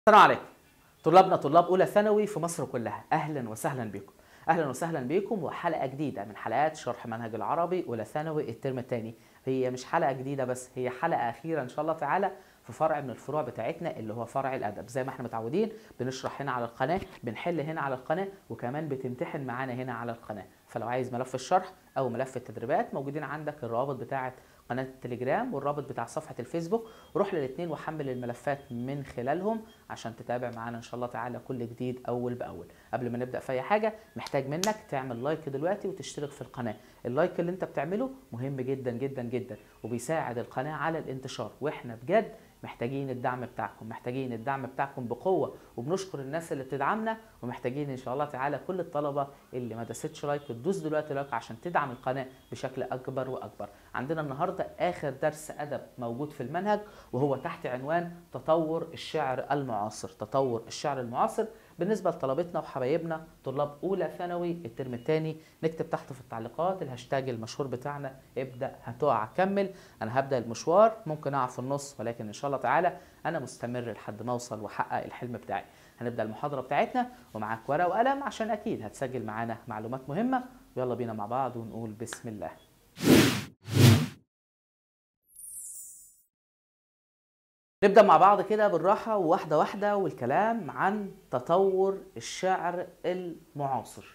السلام عليكم طلابنا طلاب اولى ثانوي في مصر كلها اهلا وسهلا بكم اهلا وسهلا بكم وحلقه جديده من حلقات شرح منهج العربي اولى ثانوي الترم الثاني هي مش حلقه جديده بس هي حلقه اخيره ان شاء الله تعالى في فرع من الفروع بتاعتنا اللي هو فرع الادب زي ما احنا متعودين بنشرح هنا على القناه بنحل هنا على القناه وكمان بتمتحن معانا هنا على القناه فلو عايز ملف الشرح او ملف التدريبات موجودين عندك الروابط بتاعه قناه التليجرام والرابط بتاع صفحه الفيسبوك روح للاثنين وحمل الملفات من خلالهم عشان تتابع معانا ان شاء الله تعالى كل جديد اول باول قبل ما نبدا في اي حاجه محتاج منك تعمل لايك دلوقتي وتشترك في القناه اللايك اللي انت بتعمله مهم جدا جدا جدا وبيساعد القناه على الانتشار واحنا بجد محتاجين الدعم بتاعكم محتاجين الدعم بتاعكم بقوه وبنشكر الناس اللي بتدعمنا ومحتاجين ان شاء الله تعالى كل الطلبه اللي ما دستش لايك تدوس دلوقتي لايك عشان تدعم القناه بشكل اكبر واكبر عندنا النهارده اخر درس ادب موجود في المنهج وهو تحت عنوان تطور الشعر المعاصر تطور الشعر المعاصر بالنسبه لطلبتنا وحبايبنا طلاب اولى ثانوي الترم الثاني نكتب تحت في التعليقات الهاشتاج المشهور بتاعنا ابدا هتقع كمل انا هبدا المشوار ممكن اقع في النص ولكن ان شاء الله تعالى انا مستمر لحد ما اوصل واحقق الحلم بتاعي هنبدا المحاضره بتاعتنا ومعاك ورقه وقلم عشان اكيد هتسجل معانا معلومات مهمه ويلا بينا مع بعض ونقول بسم الله نبدا مع بعض كده بالراحه وواحده واحده والكلام عن تطور الشعر المعاصر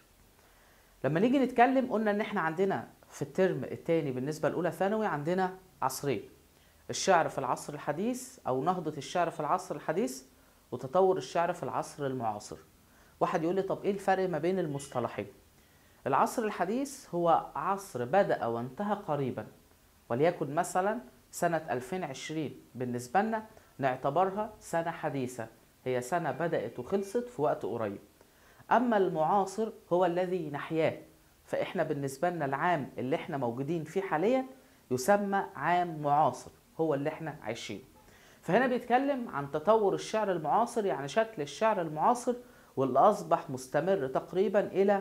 لما نيجي نتكلم قلنا ان احنا عندنا في الترم الثاني بالنسبه لاولى ثانوي عندنا عصرين الشعر في العصر الحديث او نهضه الشعر في العصر الحديث وتطور الشعر في العصر المعاصر واحد يقول لي طب ايه الفرق ما بين المصطلحين العصر الحديث هو عصر بدا وانتهى قريبا وليكن مثلا سنة 2020 بالنسبة لنا نعتبرها سنة حديثة هي سنة بدأت وخلصت في وقت قريب أما المعاصر هو الذي نحياه فإحنا بالنسبة لنا العام اللي إحنا موجودين فيه حاليا يسمى عام معاصر هو اللي إحنا عايشينه فهنا بيتكلم عن تطور الشعر المعاصر يعني شكل الشعر المعاصر واللي أصبح مستمر تقريبا إلى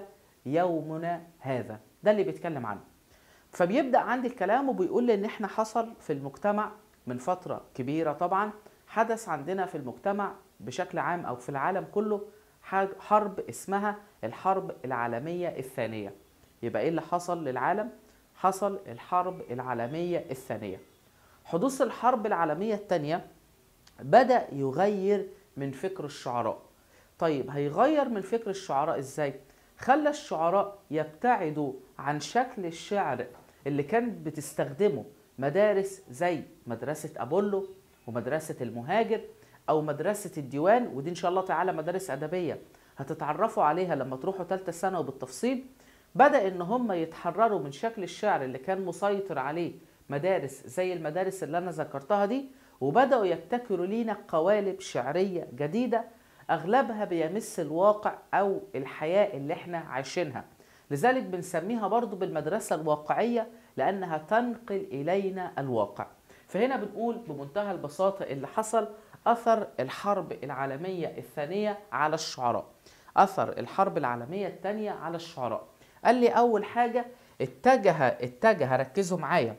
يومنا هذا ده اللي بيتكلم عنه فبيبدا عندي الكلام وبيقول لي ان احنا حصل في المجتمع من فتره كبيره طبعا حدث عندنا في المجتمع بشكل عام او في العالم كله حرب اسمها الحرب العالميه الثانيه يبقى ايه اللي حصل للعالم حصل الحرب العالميه الثانيه حدوث الحرب العالميه الثانيه بدا يغير من فكر الشعراء طيب هيغير من فكر الشعراء ازاي خلى الشعراء يبتعدوا عن شكل الشعر اللي كانت بتستخدمه مدارس زي مدرسة أبولو ومدرسة المهاجر أو مدرسة الديوان ودي إن شاء الله تعالى مدارس أدبية هتتعرفوا عليها لما تروحوا ثالثة ثانوي بالتفصيل بدأ إن هم يتحرروا من شكل الشعر اللي كان مسيطر عليه مدارس زي المدارس اللي أنا ذكرتها دي وبدأوا يبتكروا لينا قوالب شعرية جديدة أغلبها بيمس الواقع أو الحياة اللي إحنا عايشينها لذلك بنسميها برضو بالمدرسة الواقعية لأنها تنقل إلينا الواقع فهنا بنقول بمنتهى البساطة اللي حصل أثر الحرب العالمية الثانية على الشعراء أثر الحرب العالمية الثانية على الشعراء قال لي أول حاجة اتجه اتجه ركزوا معايا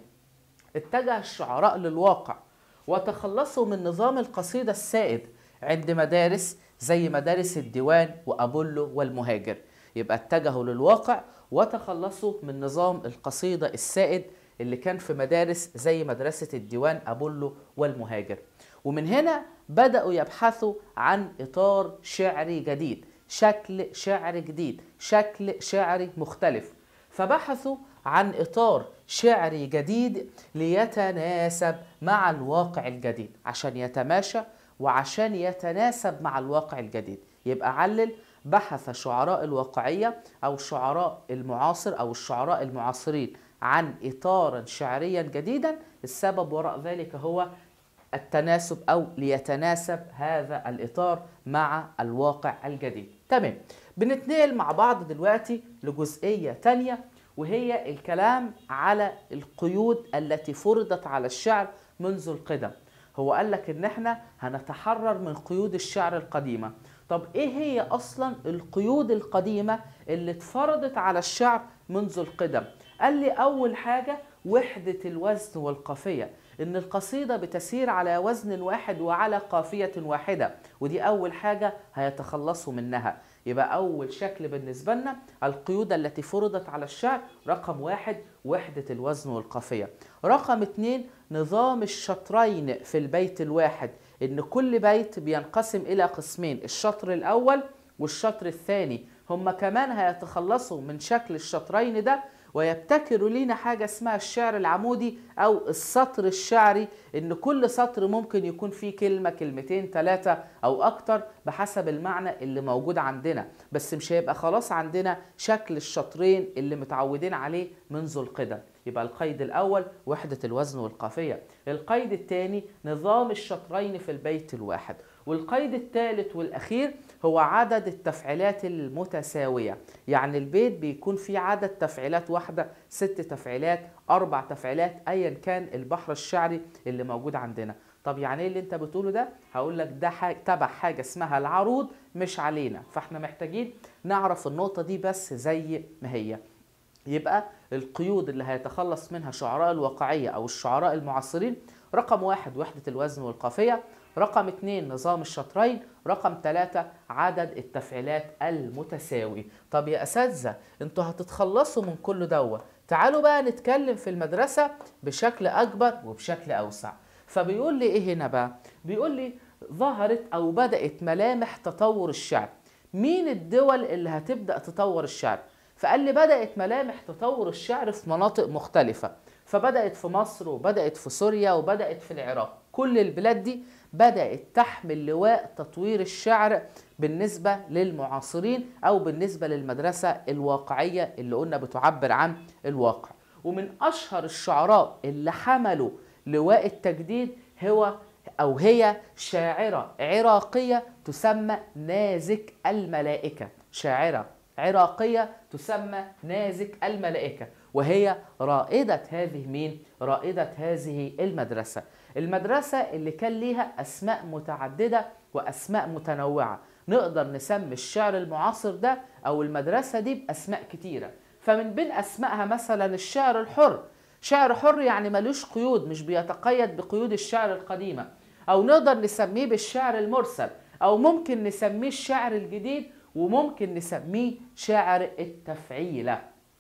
اتجه الشعراء للواقع وتخلصوا من نظام القصيدة السائد عند مدارس زي مدارس الديوان وأبولو والمهاجر يبقى اتجهوا للواقع وتخلصوا من نظام القصيدة السائد اللي كان في مدارس زي مدرسة الديوان أبولو والمهاجر ومن هنا بدأوا يبحثوا عن إطار شعري جديد شكل شعري جديد شكل شعري مختلف فبحثوا عن إطار شعري جديد ليتناسب مع الواقع الجديد عشان يتماشى وعشان يتناسب مع الواقع الجديد يبقى علل بحث شعراء الواقعية أو شعراء المعاصر أو الشعراء المعاصرين عن إطارا شعريا جديدا السبب وراء ذلك هو التناسب أو ليتناسب هذا الإطار مع الواقع الجديد تمام بنتنقل مع بعض دلوقتي لجزئية تانية وهي الكلام على القيود التي فرضت على الشعر منذ القدم هو قال لك ان احنا هنتحرر من قيود الشعر القديمه طب ايه هي اصلا القيود القديمه اللي اتفرضت على الشعر منذ القدم قال لي اول حاجه وحده الوزن والقافيه ان القصيدة بتسير على وزن واحد وعلى قافية واحدة ودي اول حاجة هيتخلصوا منها يبقى اول شكل بالنسبة لنا القيود التي فرضت على الشعر رقم واحد وحدة الوزن والقافية رقم اتنين نظام الشطرين في البيت الواحد ان كل بيت بينقسم الى قسمين الشطر الاول والشطر الثاني هم كمان هيتخلصوا من شكل الشطرين ده ويبتكروا لينا حاجة اسمها الشعر العمودي أو السطر الشعري إن كل سطر ممكن يكون فيه كلمة كلمتين ثلاثة أو أكتر بحسب المعنى اللي موجود عندنا بس مش هيبقى خلاص عندنا شكل الشطرين اللي متعودين عليه منذ القدم يبقى القيد الأول وحدة الوزن والقافية القيد الثاني نظام الشطرين في البيت الواحد والقيد الثالث والأخير هو عدد التفعيلات المتساوية يعني البيت بيكون فيه عدد تفعيلات واحدة ست تفعيلات أربع تفعيلات أيا كان البحر الشعري اللي موجود عندنا طب يعني ايه اللي انت بتقوله ده هقول لك ده حاجة تبع حاجه اسمها العروض مش علينا فاحنا محتاجين نعرف النقطه دي بس زي ما هي يبقى القيود اللي هيتخلص منها شعراء الواقعيه او الشعراء المعاصرين رقم واحد وحده الوزن والقافيه رقم اتنين نظام الشطرين رقم ثلاثة عدد التفعيلات المتساوي طب يا أساتذة انتوا هتتخلصوا من كل دوت تعالوا بقى نتكلم في المدرسة بشكل أكبر وبشكل أوسع فبيقول لي إيه هنا بقى بيقول لي ظهرت أو بدأت ملامح تطور الشعر مين الدول اللي هتبدأ تطور الشعر فقال لي بدأت ملامح تطور الشعر في مناطق مختلفة فبدأت في مصر وبدأت في سوريا وبدأت في العراق كل البلاد دي بدأت تحمل لواء تطوير الشعر بالنسبة للمعاصرين أو بالنسبة للمدرسة الواقعية اللي قلنا بتعبر عن الواقع ومن أشهر الشعراء اللي حملوا لواء التجديد هو أو هي شاعرة عراقية تسمى نازك الملائكة شاعرة عراقية تسمى نازك الملائكة وهي رائدة هذه مين؟ رائدة هذه المدرسة المدرسة اللي كان ليها أسماء متعددة وأسماء متنوعة نقدر نسمي الشعر المعاصر ده أو المدرسة دي بأسماء كتيرة فمن بين أسمائها مثلا الشعر الحر شعر حر يعني ملوش قيود مش بيتقيد بقيود الشعر القديمة أو نقدر نسميه بالشعر المرسل أو ممكن نسميه الشعر الجديد وممكن نسميه شعر التفعيلة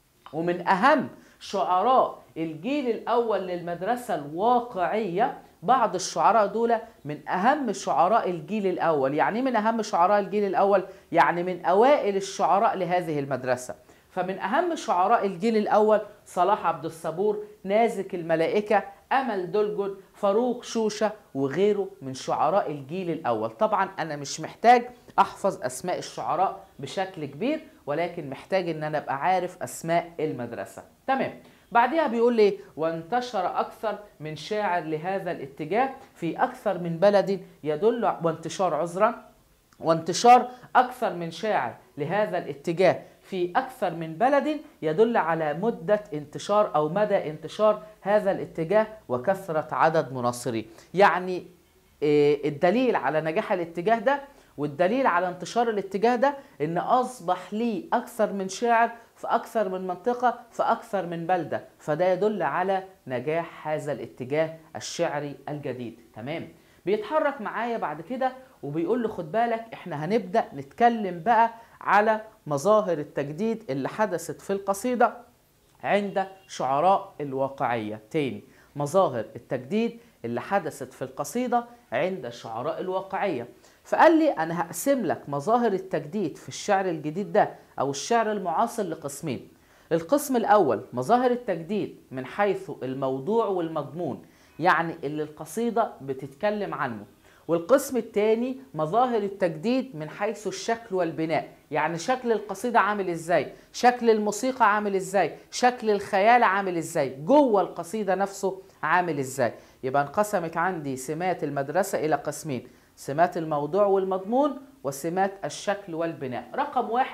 ومن أهم شعراء الجيل الأول للمدرسة الواقعية بعض الشعراء دول من أهم شعراء الجيل الأول يعني من أهم شعراء الجيل الأول يعني من أوائل الشعراء لهذه المدرسة فمن أهم شعراء الجيل الأول صلاح عبد الصبور نازك الملائكة أمل دلجن فاروق شوشة وغيره من شعراء الجيل الأول طبعا أنا مش محتاج أحفظ أسماء الشعراء بشكل كبير ولكن محتاج أن أنا أبقى عارف أسماء المدرسة تمام بعدها بيقول لي وانتشر أكثر من شاعر لهذا الاتجاه في أكثر من بلد يدل وانتشار عذرا وانتشار أكثر من شاعر لهذا الاتجاه في أكثر من بلد يدل على مدة انتشار أو مدى انتشار هذا الاتجاه وكثرة عدد مناصريه يعني الدليل على نجاح الاتجاه ده والدليل على انتشار الاتجاه ده ان اصبح لي اكثر من شاعر في اكثر من منطقه في اكثر من بلده فده يدل على نجاح هذا الاتجاه الشعري الجديد تمام بيتحرك معايا بعد كده وبيقول لي خد بالك احنا هنبدا نتكلم بقى على مظاهر التجديد اللي حدثت في القصيده عند شعراء الواقعيه تاني مظاهر التجديد اللي حدثت في القصيده عند شعراء الواقعيه فقال لي انا هقسم لك مظاهر التجديد في الشعر الجديد ده او الشعر المعاصر لقسمين القسم الاول مظاهر التجديد من حيث الموضوع والمضمون يعني اللي القصيده بتتكلم عنه والقسم الثاني مظاهر التجديد من حيث الشكل والبناء يعني شكل القصيدة عامل ازاي شكل الموسيقى عامل ازاي شكل الخيال عامل ازاي جوه القصيدة نفسه عامل ازاي يبقى انقسمت عندي سمات المدرسة إلى قسمين سمات الموضوع والمضمون وسمات الشكل والبناء رقم واحد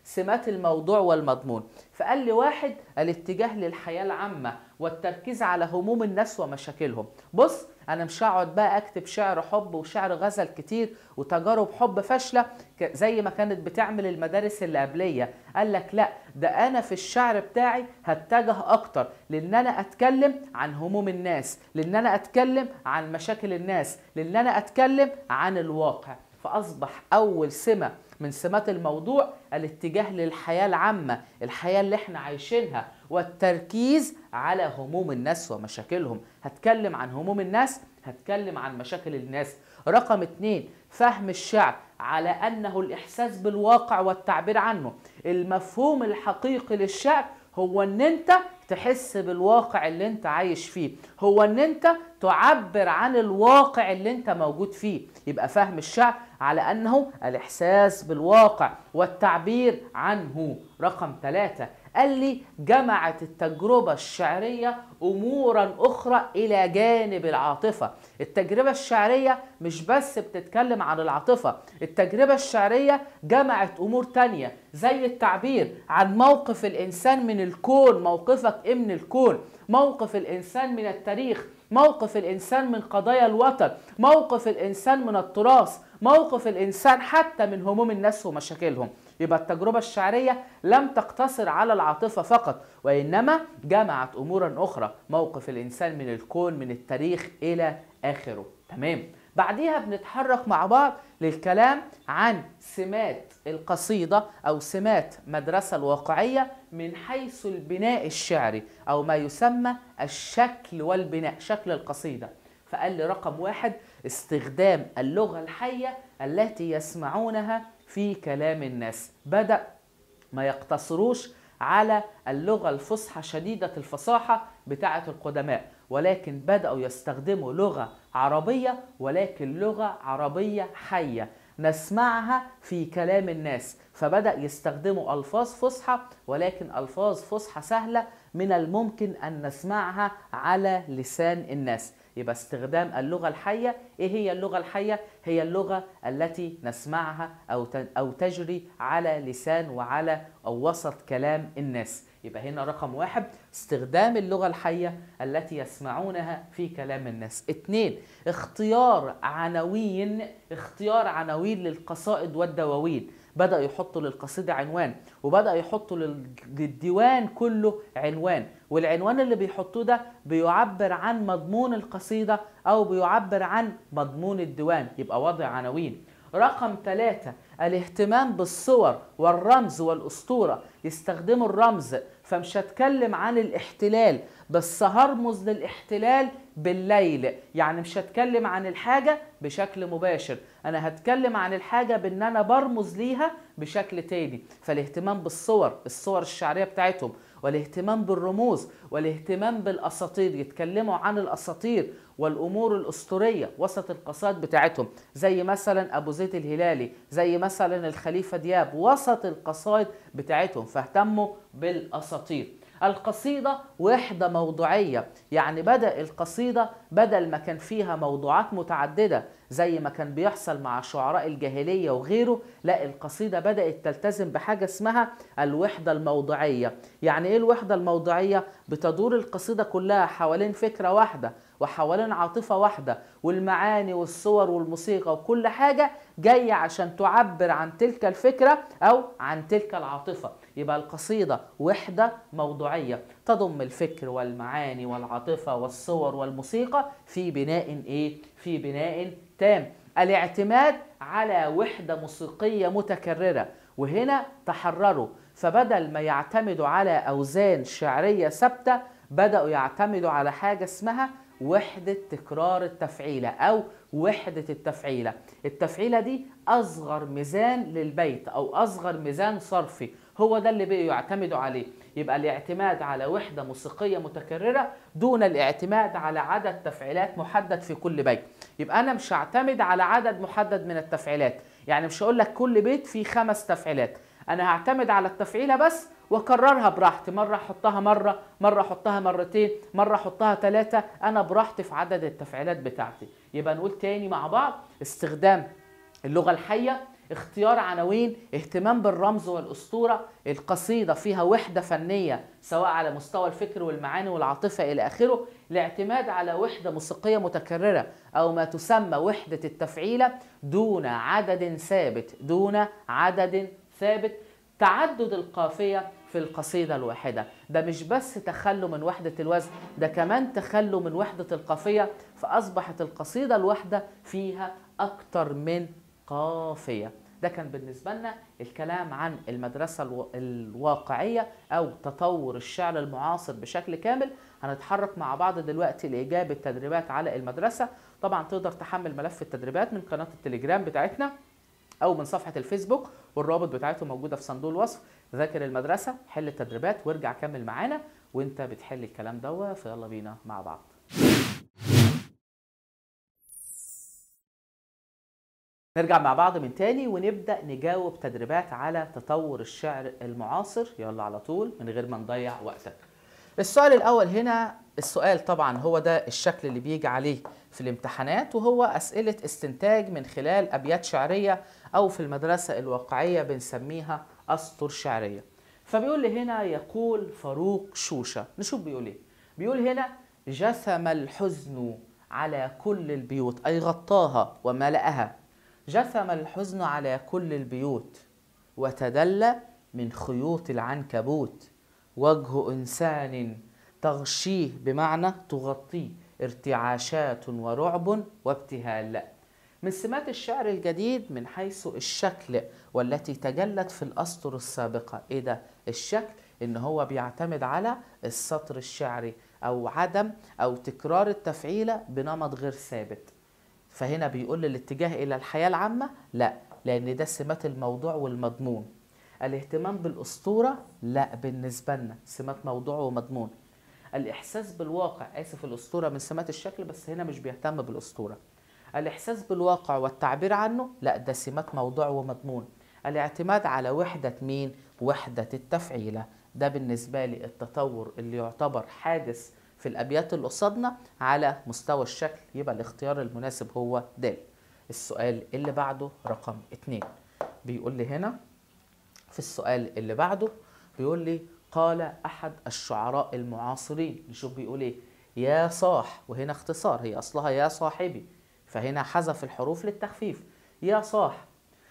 سمات الموضوع والمضمون فقال لي واحد الاتجاه للحياة العامة والتركيز على هموم الناس ومشاكلهم بص انا مش هقعد بقى اكتب شعر حب وشعر غزل كتير وتجارب حب فاشله زي ما كانت بتعمل المدارس اللي قبليه قال لك لا ده انا في الشعر بتاعي هتجه اكتر لان انا اتكلم عن هموم الناس لان انا اتكلم عن مشاكل الناس لان انا اتكلم عن الواقع فاصبح اول سمه من سمات الموضوع الاتجاه للحياه العامه الحياه اللي احنا عايشينها والتركيز على هموم الناس ومشاكلهم هتكلم عن هموم الناس هتكلم عن مشاكل الناس رقم اتنين فهم الشعر على أنه الإحساس بالواقع والتعبير عنه المفهوم الحقيقي للشعر هو أن أنت تحس بالواقع اللي أنت عايش فيه هو أن أنت تعبر عن الواقع اللي أنت موجود فيه يبقى فهم الشعر على أنه الإحساس بالواقع والتعبير عنه رقم ثلاثة قال لي جمعت التجربة الشعرية أمورا أخرى إلى جانب العاطفة التجربة الشعرية مش بس بتتكلم عن العاطفة التجربة الشعرية جمعت أمور تانية زي التعبير عن موقف الإنسان من الكون موقفك إيه من الكون موقف الإنسان من التاريخ موقف الإنسان من قضايا الوطن موقف الإنسان من التراث موقف الإنسان حتى من هموم الناس ومشاكلهم يبقى التجربة الشعرية لم تقتصر على العاطفة فقط وإنما جمعت أمورا أخرى موقف الإنسان من الكون من التاريخ إلى آخره تمام بعديها بنتحرك مع بعض للكلام عن سمات القصيدة أو سمات مدرسة الواقعية من حيث البناء الشعري أو ما يسمى الشكل والبناء شكل القصيدة فقال لي رقم واحد استخدام اللغة الحية التي يسمعونها في كلام الناس بدأ ما يقتصروش على اللغة الفصحى شديدة الفصاحة بتاعة القدماء ولكن بدأوا يستخدموا لغة عربية ولكن لغة عربية حية نسمعها في كلام الناس فبدأ يستخدموا ألفاظ فصحى ولكن ألفاظ فصحى سهلة من الممكن أن نسمعها على لسان الناس يبقى استخدام اللغة الحية إيه هي اللغة الحية؟ هي اللغة التي نسمعها أو أو تجري على لسان وعلى أو وسط كلام الناس يبقى هنا رقم واحد استخدام اللغة الحية التي يسمعونها في كلام الناس اتنين اختيار عناوين اختيار عناوين للقصائد والدواوين بدأ يحطوا للقصيدة عنوان وبدأ يحطوا للديوان كله عنوان والعنوان اللي بيحطوه ده بيعبر عن مضمون القصيدة أو بيعبر عن مضمون الديوان يبقى وضع عناوين رقم ثلاثة الاهتمام بالصور والرمز والأسطورة يستخدموا الرمز فمش هتكلم عن الاحتلال بس هرمز للاحتلال بالليل يعني مش هتكلم عن الحاجة بشكل مباشر أنا هتكلم عن الحاجة بأن أنا برمز ليها بشكل تاني فالاهتمام بالصور الصور الشعرية بتاعتهم والاهتمام بالرموز والاهتمام بالاساطير يتكلموا عن الاساطير والامور الاسطوريه وسط القصائد بتاعتهم زي مثلا ابو زيد الهلالي زي مثلا الخليفه دياب وسط القصائد بتاعتهم فاهتموا بالاساطير القصيدة وحدة موضوعية يعني بدأ القصيدة بدل ما كان فيها موضوعات متعددة زي ما كان بيحصل مع شعراء الجاهلية وغيره لا القصيدة بدأت تلتزم بحاجة اسمها الوحدة الموضوعية يعني ايه الوحدة الموضوعية؟ بتدور القصيدة كلها حوالين فكرة واحدة وحوالين عاطفة واحدة والمعاني والصور والموسيقى وكل حاجة جاية عشان تعبر عن تلك الفكرة أو عن تلك العاطفة يبقى القصيدة وحدة موضوعية تضم الفكر والمعاني والعاطفة والصور والموسيقى في بناء إيه؟ في بناء تام الاعتماد على وحدة موسيقية متكررة وهنا تحرروا فبدل ما يعتمدوا على أوزان شعرية ثابتة بدأوا يعتمدوا على حاجة اسمها وحدة تكرار التفعيلة أو وحدة التفعيلة التفعيلة دي أصغر ميزان للبيت أو أصغر ميزان صرفي هو ده اللي بقوا يعتمدوا عليه يبقى الاعتماد على وحدة موسيقية متكررة دون الاعتماد على عدد تفعيلات محدد في كل بيت يبقى أنا مش هعتمد على عدد محدد من التفعيلات يعني مش هقول لك كل بيت فيه خمس تفعيلات أنا هعتمد على التفعيلة بس واكررها براحتي مره احطها مره مره احطها مرتين مره احطها ثلاثه انا براحتي في عدد التفعيلات بتاعتي يبقى نقول تاني مع بعض استخدام اللغه الحيه اختيار عناوين اهتمام بالرمز والأسطورة القصيدة فيها وحدة فنية سواء على مستوى الفكر والمعاني والعاطفة إلى آخره الاعتماد على وحدة موسيقية متكررة أو ما تسمى وحدة التفعيلة دون عدد ثابت دون عدد ثابت تعدد القافية في القصيدة الواحدة ده مش بس تخلوا من وحدة الوزن ده كمان تخلوا من وحدة القافية فأصبحت القصيدة الواحدة فيها أكتر من قافية ده كان بالنسبة لنا الكلام عن المدرسة الو... الواقعية أو تطور الشعر المعاصر بشكل كامل هنتحرك مع بعض دلوقتي لإجابة تدريبات على المدرسة طبعا تقدر تحمل ملف التدريبات من قناة التليجرام بتاعتنا أو من صفحة الفيسبوك والرابط بتاعته موجودة في صندوق الوصف ذاكر المدرسة حل التدريبات وارجع كمل معانا وانت بتحل الكلام دوت فيلا بينا مع بعض نرجع مع بعض من تاني ونبدأ نجاوب تدريبات على تطور الشعر المعاصر يلا على طول من غير ما نضيع وقتك السؤال الأول هنا السؤال طبعا هو ده الشكل اللي بيجي عليه في الامتحانات وهو أسئلة استنتاج من خلال أبيات شعرية أو في المدرسة الواقعية بنسميها أسطر شعرية فبيقول لي هنا يقول فاروق شوشة نشوف بيقول ايه بيقول هنا جثم الحزن على كل البيوت أي غطاها وملأها جثم الحزن على كل البيوت وتدلى من خيوط العنكبوت وجه إنسان تغشيه بمعنى تغطيه ارتعاشات ورعب وابتهال من سمات الشعر الجديد من حيث الشكل والتي تجلت في الأسطر السابقة إيه ده؟ الشكل إن هو بيعتمد على السطر الشعري أو عدم أو تكرار التفعيلة بنمط غير ثابت فهنا بيقول الاتجاه إلى الحياة العامة لا لأن ده سمات الموضوع والمضمون الاهتمام بالأسطورة لا بالنسبة لنا سمات موضوع ومضمون الإحساس بالواقع آسف الأسطورة من سمات الشكل بس هنا مش بيهتم بالأسطورة الإحساس بالواقع والتعبير عنه لا ده سمات موضوع ومضمون الاعتماد على وحدة مين؟ وحدة التفعيلة ده بالنسبة لي التطور اللي يعتبر حادث في الأبيات اللي قصادنا على مستوى الشكل يبقى الاختيار المناسب هو د السؤال اللي بعده رقم اتنين بيقول لي هنا في السؤال اللي بعده بيقول لي قال أحد الشعراء المعاصرين نشوف بيقول إيه يا صاح وهنا اختصار هي أصلها يا صاحبي فهنا حذف الحروف للتخفيف يا صاح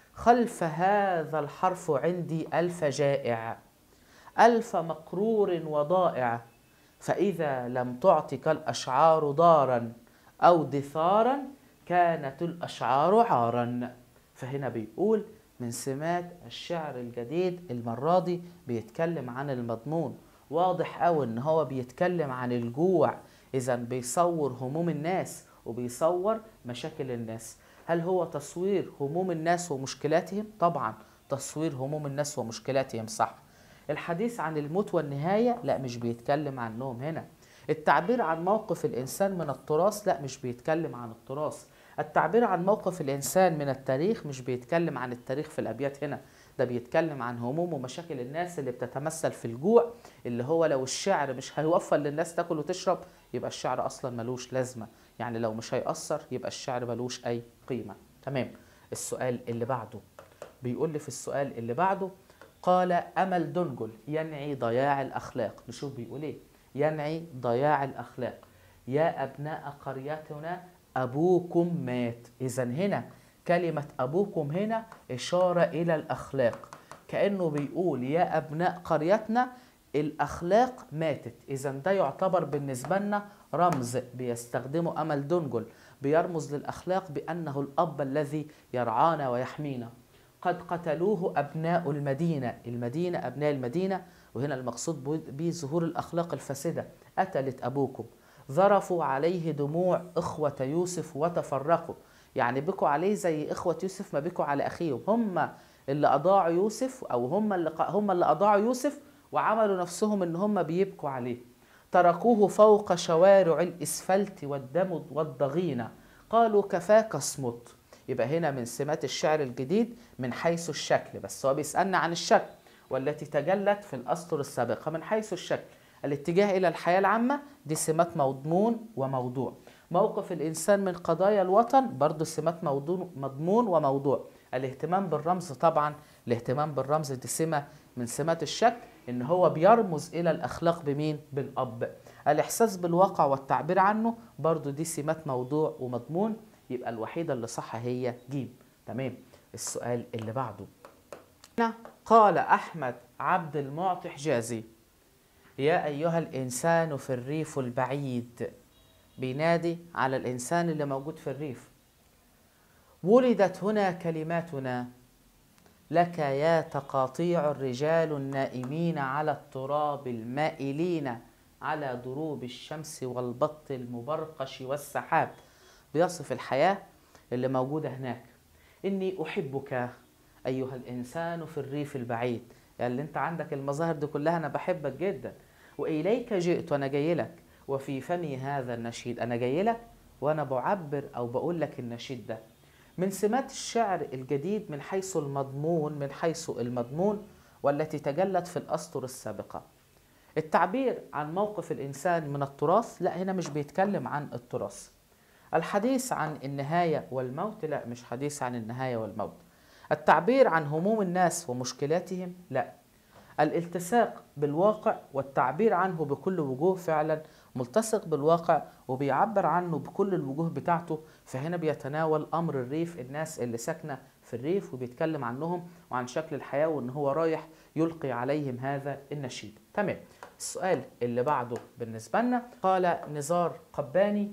خلف هذا الحرف عندي ألف جائع ألف مقرور وضائع فإذا لم تعطك الأشعار دارا أو دثارا كانت الأشعار عارا فهنا بيقول من سمات الشعر الجديد المرة دي بيتكلم عن المضمون واضح أوي إن هو بيتكلم عن الجوع إذا بيصور هموم الناس وبيصور مشاكل الناس هل هو تصوير هموم الناس ومشكلاتهم؟ طبعا تصوير هموم الناس ومشكلاتهم صح الحديث عن الموت والنهاية لا مش بيتكلم عنهم هنا التعبير عن موقف الإنسان من التراث لا مش بيتكلم عن التراث التعبير عن موقف الإنسان من التاريخ مش بيتكلم عن التاريخ في الأبيات هنا ده بيتكلم عن هموم ومشاكل الناس اللي بتتمثل في الجوع اللي هو لو الشعر مش هيوفر للناس تاكل وتشرب يبقى الشعر أصلا ملوش لازمة يعني لو مش هيأثر يبقى الشعر ملوش أي قيمة تمام السؤال اللي بعده بيقول لي في السؤال اللي بعده قال أمل دنجل ينعي ضياع الأخلاق نشوف بيقول إيه ينعي ضياع الأخلاق يا أبناء قريتنا أبوكم مات إذا هنا كلمة أبوكم هنا إشارة إلى الأخلاق كأنه بيقول يا أبناء قريتنا الأخلاق ماتت إذا ده يعتبر بالنسبة لنا رمز بيستخدمه أمل دنجل بيرمز للأخلاق بأنه الأب الذي يرعانا ويحمينا قد قتلوه أبناء المدينة المدينة أبناء المدينة وهنا المقصود به ظهور الأخلاق الفاسدة قتلت أبوكم ذرفوا عليه دموع إخوة يوسف وتفرقوا يعني بكوا عليه زي إخوة يوسف ما بكوا على أخيهم هم اللي أضاعوا يوسف أو هم اللي هم اللي أضاعوا يوسف وعملوا نفسهم إن هم بيبكوا عليه تركوه فوق شوارع الإسفلت والدم والضغينة قالوا كفاك اصمت يبقى هنا من سمات الشعر الجديد من حيث الشكل بس هو بيسألنا عن الشكل والتي تجلت في الأسطر السابقة من حيث الشكل الاتجاه إلى الحياة العامة دي سمات مضمون وموضوع موقف الإنسان من قضايا الوطن برضو سمات مضمون وموضوع الاهتمام بالرمز طبعا الاهتمام بالرمز دي سمة من سمات الشك ان هو بيرمز الى الاخلاق بمين بالاب الاحساس بالواقع والتعبير عنه برضو دي سمات موضوع ومضمون يبقى الوحيدة اللي صح هي جيم تمام السؤال اللي بعده هنا قال احمد عبد المعطي حجازي يا ايها الانسان في الريف البعيد بينادي على الانسان اللي موجود في الريف ولدت هنا كلماتنا لك يا تقاطيع الرجال النائمين على التراب المائلين على دروب الشمس والبط المبرقش والسحاب بيصف الحياة اللي موجودة هناك إني أحبك أيها الإنسان في الريف البعيد يعني اللي أنت عندك المظاهر دي كلها أنا بحبك جدا وإليك جئت وأنا جاي لك وفي فمي هذا النشيد أنا جاي لك وأنا بعبر أو بقول لك النشيد ده من سمات الشعر الجديد من حيث المضمون من حيث المضمون والتي تجلت في الأسطر السابقة التعبير عن موقف الإنسان من التراث لا هنا مش بيتكلم عن التراث الحديث عن النهاية والموت لا مش حديث عن النهاية والموت التعبير عن هموم الناس ومشكلاتهم لا الالتصاق بالواقع والتعبير عنه بكل وجوه فعلا ملتصق بالواقع وبيعبر عنه بكل الوجوه بتاعته فهنا بيتناول امر الريف الناس اللي ساكنه في الريف وبيتكلم عنهم وعن شكل الحياه وان هو رايح يلقي عليهم هذا النشيد تمام السؤال اللي بعده بالنسبه لنا قال نزار قباني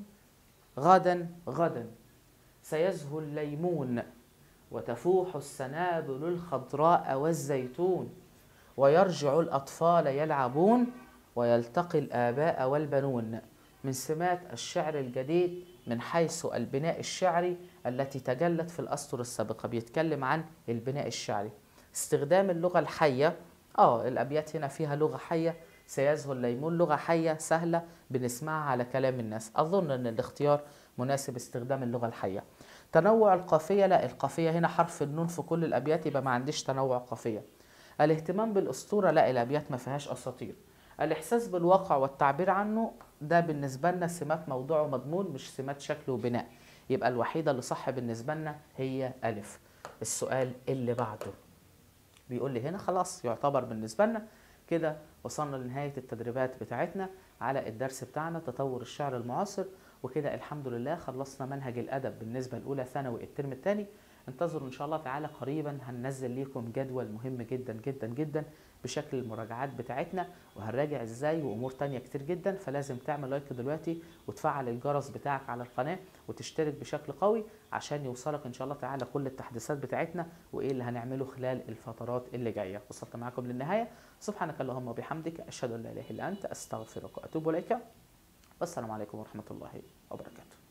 غدا غدا سيزهو الليمون وتفوح السنابل الخضراء والزيتون ويرجع الأطفال يلعبون ويلتقي الآباء والبنون من سمات الشعر الجديد من حيث البناء الشعري التي تجلت في الأسطر السابقة بيتكلم عن البناء الشعري استخدام اللغة الحية اه الأبيات هنا فيها لغة حية سيزهو الليمون لغة حية سهلة بنسمعها على كلام الناس أظن أن الاختيار مناسب استخدام اللغة الحية تنوع القافية لا القافية هنا حرف النون في كل الأبيات يبقى ما عنديش تنوع قافية الاهتمام بالأسطورة لا الأبيات ما فيهاش أساطير الإحساس بالواقع والتعبير عنه ده بالنسبة لنا سمات موضوع ومضمون مش سمات شكل وبناء يبقى الوحيدة اللي صح بالنسبة لنا هي ألف السؤال اللي بعده بيقول لي هنا خلاص يعتبر بالنسبة لنا كده وصلنا لنهاية التدريبات بتاعتنا على الدرس بتاعنا تطور الشعر المعاصر وكده الحمد لله خلصنا منهج الأدب بالنسبة لأولى ثانوي الترم الثاني انتظروا إن شاء الله تعالى قريبا هننزل لكم جدول مهم جدا جدا جدا بشكل المراجعات بتاعتنا وهنراجع ازاي وامور تانية كتير جدا فلازم تعمل لايك دلوقتي وتفعل الجرس بتاعك على القناة وتشترك بشكل قوي عشان يوصلك ان شاء الله تعالى كل التحديثات بتاعتنا وايه اللي هنعمله خلال الفترات اللي جاية وصلت معاكم للنهاية سبحانك اللهم وبحمدك اشهد ان لا اله الا انت استغفرك واتوب اليك والسلام عليكم ورحمة الله وبركاته